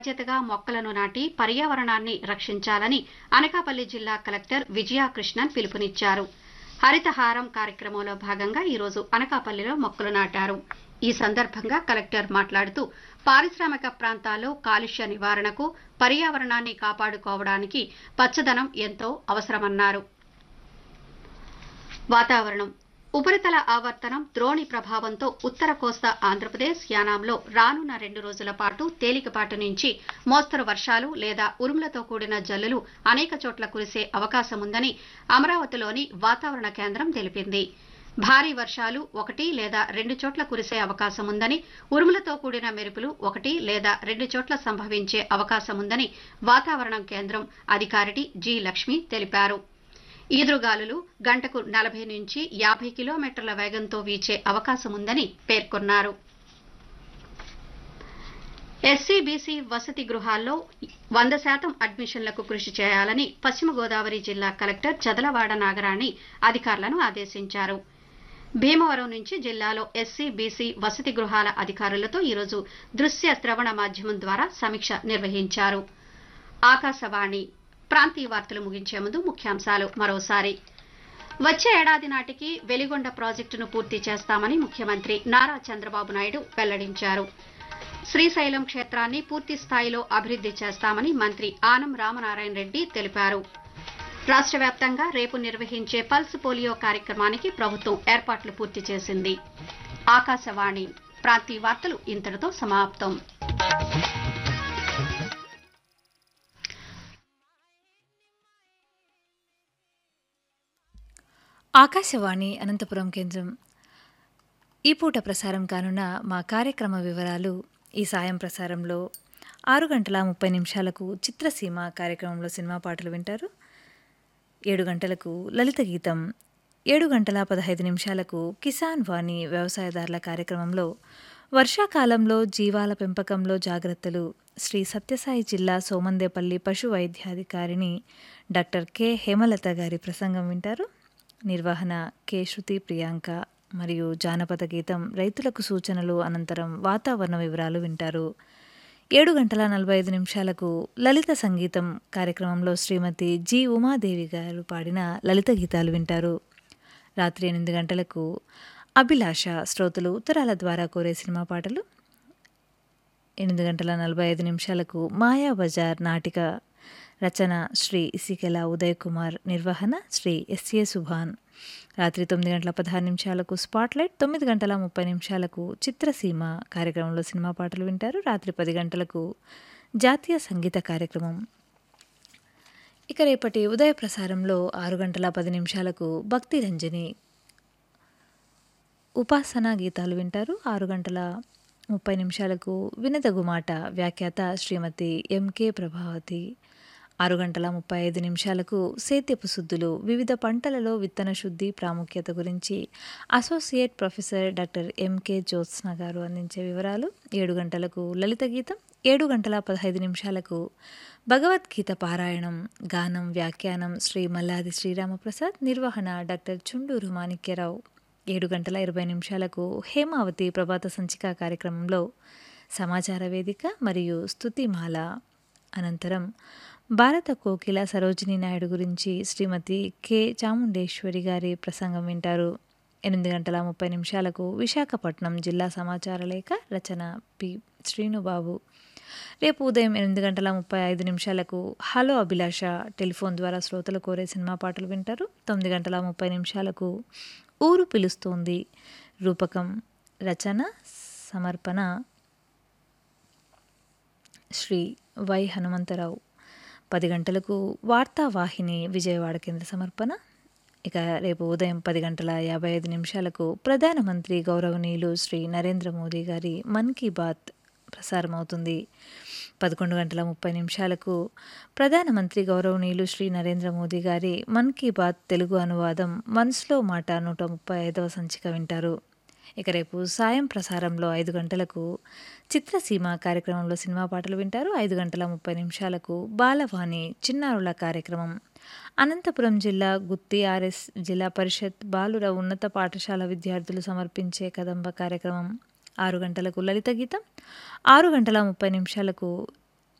బాధ్యతగా మొక్కలను నాటి పర్యావరణాన్ని రక్షించాలని అనకాపల్లి జిల్లా కలెక్టర్ విజయాకృష్ణన్ పిలుపునిచ్చారు హరితహారం కార్యక్రమంలో భాగంగా ఈరోజు అనకాపల్లిలో మొక్కలు నాటారు ఈ సందర్భంగా కలెక్టర్ మాట్లాడుతూ పారిశ్రామిక ప్రాంతాల్లో కాలుష్య నివారణకు పర్యావరణాన్ని కాపాడుకోవడానికి పచ్చదనం ఎంతో అవసరమన్నారు వాతావరణం ఉపరితల ఆవర్తనం ద్రోణి ప్రభావంతో ఉత్తర కోస్తా ఆంధ్రప్రదేశ్ యానాంలో రానున్న రెండు రోజుల పాటు తేలికపాటి నుంచి మోస్తరు వర్షాలు లేదా ఉరుములతో కూడిన జల్లులు అనేక చోట్ల కురిసే అవకాశం ఉందని అమరావతిలోని వాతావరణ కేంద్రం తెలిపింది భారీ వర్షాలు ఒకటి లేదా రెండు చోట్ల కురిసే అవకాశం ఉందని ఉరుములతో కూడిన మెరుపులు ఒకటి లేదా రెండు చోట్ల సంభవించే అవకాశం ఉందని వాతావరణం కేంద్రం అధికారిని జి లక్ష్మి తెలిపారు ఈదురుగాలులు గంటకు నలభై నుంచి యాభై కిలోమీటర్ల వేగంతో వీచే అవకాశం ఉందని పేర్కొన్నారు ఎస్సీ బీసీ వసతి గృహాల్లో వంద శాతం అడ్మిషన్లకు కృషి చేయాలని పశ్చిమ గోదావరి జిల్లా కలెక్టర్ చదలవాడ నాగరాణి అధికారులను ఆదేశించారు భీమవరం నుంచి జిల్లాలో ఎస్సీ బీసీ వసతి గృహాల అధికారులతో ఈరోజు దృశ్య శ్రవణ మాధ్యమం ద్వారా సమీక్ష నిర్వహించారు ఆకాశవాణి ప్రాంతీయ వార్తలు ముగించే ముందు ముఖ్యాంశాలు మరోసారి వచ్చే ఏడాది నాటికి వెలిగొండ ప్రాజెక్టును పూర్తి చేస్తామని ముఖ్యమంత్రి నారా చంద్రబాబు నాయుడు వెల్లడించారు శ్రీశైలం క్షేత్రాన్ని పూర్తి స్థాయిలో అభివృద్ది చేస్తామని మంత్రి ఆనం రామనారాయణ రెడ్డి తెలిపారు రాష్ట్ర వ్యాప్తంగా రేపు నిర్వహించే పల్స్ పోలియో కార్యక్రమానికి ప్రభుత్వం ఏర్పాట్లు పూర్తి చేసింది ఆకాశవాణి ప్రాంతీయ వార్తలు ఇంతటితో సమాప్తం ఆకాశవాణి అనంతపురం కేంద్రం ఈ పూట ప్రసారం కానున్న మా కార్యక్రమ వివరాలు ఈ సాయం ప్రసారంలో ఆరు గంటల ముప్పై నిమిషాలకు చిత్రసీమ కార్యక్రమంలో సినిమా పాటలు వింటారు ఏడు గంటలకు లలిత గీతం ఏడు గంటల పదహైదు నిమిషాలకు కిసాన్ వాణి వ్యవసాయదారుల కార్యక్రమంలో వర్షాకాలంలో జీవాల పెంపకంలో జాగ్రత్తలు శ్రీ సత్యసాయి జిల్లా సోమందేపల్లి పశు వైద్యాధికారిని డాక్టర్ కె హేమలత గారి ప్రసంగం వింటారు నిర్వహణ కె శృతి ప్రియాంక మరియు జానపద గీతం రైతులకు సూచనలు అనంతరం వాతావరణ వివరాలు వింటారు ఏడు గంటల నలభై ఐదు నిమిషాలకు లలిత సంగీతం కార్యక్రమంలో శ్రీమతి జి ఉమాదేవి గారు పాడిన లలిత గీతాలు వింటారు రాత్రి ఎనిమిది గంటలకు అభిలాష శ్రోతలు ఉత్తరాల ద్వారా కోరే సినిమా పాటలు ఎనిమిది గంటల నలభై ఐదు నిమిషాలకు మాయా బజార్ నాటిక రచన శ్రీ ఇసికెల ఉదయ్ కుమార్ నిర్వహణ శ్రీ ఎస్ఏ సుభాన్ రాత్రి తొమ్మిది గంటల పదహారు నిమిషాలకు స్పాట్లైట్ తొమ్మిది గంటల ముప్పై నిమిషాలకు చిత్రసీమ కార్యక్రమంలో సినిమా పాటలు వింటారు రాత్రి పది గంటలకు జాతీయ సంగీత కార్యక్రమం ఇక రేపటి ఉదయ ప్రసారంలో ఆరు గంటల పది నిమిషాలకు భక్తి రంజని ఉపాసన గీతాలు వింటారు ఆరు గంటల ముప్పై నిమిషాలకు వినదగు మాట వ్యాఖ్యాత శ్రీమతి ఎంకే ప్రభావతి ఆరు గంటల ముప్పై ఐదు నిమిషాలకు సేద్యపు శుద్ధులు వివిధ పంటలలో విత్తన శుద్ధి ప్రాముఖ్యత గురించి associate professor doctor MK Jyotsna గారు అందించే వివరాలు ఏడు గంటలకు లలిత గీతం ఏడు గంటల పదహైదు నిమిషాలకు భగవద్గీత పారాయణం గానం వ్యాఖ్యానం శ్రీ మల్లాది శ్రీరామప్రసాద్ నిర్వహణ డాక్టర్ చుండూరు మాణిక్యరావు ఏడు గంటల ఇరవై నిమిషాలకు హేమావతి ప్రభాత సంచిక కార్యక్రమంలో సమాచార వేదిక మరియు స్తుతిమాల అనంతరం భారత కోకిల సరోజిని నాయుడు గురించి శ్రీమతి కె చాముండేశ్వరి గారి ప్రసంగం వింటారు ఎనిమిది గంటల ముప్పై నిమిషాలకు విశాఖపట్నం జిల్లా సమాచార లేఖ రచన పి శ్రీనుబాబు రేపు ఉదయం ఎనిమిది గంటల ముప్పై ఐదు నిమిషాలకు హలో అభిలాష టెలిఫోన్ ద్వారా శ్రోతలు కోరే సినిమా పాటలు వింటారు తొమ్మిది గంటల ముప్పై నిమిషాలకు ఊరు పిలుస్తోంది రూపకం రచన సమర్పణ శ్రీ వై హనుమంతరావు పది గంటలకు వార్తావాహిని విజయవాడ కేంద్ర సమర్పణ ఇక రేపు ఉదయం పది గంటల యాభై ఐదు నిమిషాలకు ప్రధానమంత్రి గౌరవనీయులు శ్రీ నరేంద్ర మోదీ గారి మన్ కీ బాత్ ప్రసారమవుతుంది పదకొండు గంటల ముప్పై నిమిషాలకు ప్రధానమంత్రి గౌరవనీయులు శ్రీ నరేంద్ర మోదీ గారి మన్ కీ బాత్ తెలుగు అనువాదం మనసులో మాట నూట ముప్పై ఐదవ సంచిక వింటారు ఇక రేపు సాయం ప్రసారంలో ఐదు గంటలకు చిత్రసీమ కార్యక్రమంలో సినిమా పాటలు వింటారు ఐదు గంటల ముప్పై నిమిషాలకు బాలవాణి చిన్నారుల కార్యక్రమం అనంతపురం జిల్లా గుత్తి ఆర్ఎస్ జిల్లా పరిషత్ బాలుర ఉన్నత పాఠశాల విద్యార్థులు సమర్పించే కదంబ కార్యక్రమం ఆరు గంటలకు లలిత గీతం ఆరు గంటల ముప్పై నిమిషాలకు